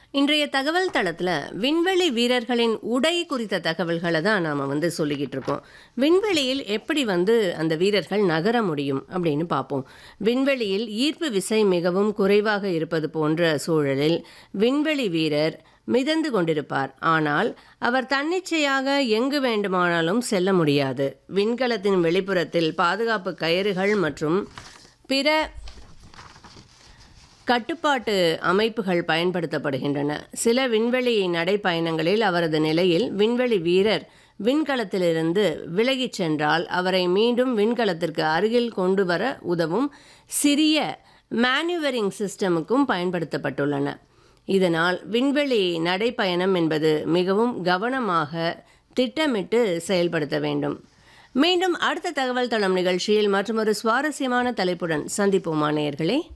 இன்றைய தகவல் தளத்தில் விண்வெளி வீரர்களின் உடை குறித்த தகவல்களை தான் நாம் வந்து சொல்லிக்கிட்டு இருக்கோம் விண்வெளியில் எப்படி வந்து அந்த வீரர்கள் நகர முடியும் அப்படின்னு பார்ப்போம் விண்வெளியில் ஈர்ப்பு விசை மிகவும் குறைவாக இருப்பது போன்ற சூழலில் விண்வெளி வீரர் மிதந்து கொண்டிருப்பார் ஆனால் அவர் தன்னிச்சையாக எங்கு வேண்டுமானாலும் செல்ல முடியாது விண்கலத்தின் வெளிப்புறத்தில் பாதுகாப்பு கயிறுகள் மற்றும் பிற கட்டுப்பாட்டு அமைப்புகள் பயன்படுத்தப்படுகின்றன சில விண்வெளி நடைப்பயணங்களில் அவரது நிலையில் விண்வெளி வீரர் விண்கலத்திலிருந்து விலகிச் சென்றால் அவரை மீண்டும் விண்கலத்திற்கு அருகில் கொண்டு வர உதவும் சிறிய மேனுவரிங் சிஸ்டமுக்கும் பயன்படுத்தப்பட்டுள்ளன இதனால் விண்வெளி நடைப்பயணம் என்பது மிகவும் கவனமாக திட்டமிட்டு செயல்படுத்த வேண்டும் மீண்டும் அடுத்த தகவல் தளம் நிகழ்ச்சியில் மற்றொரு சுவாரஸ்யமான தலைப்புடன் சந்திப்போமா நேயர்களே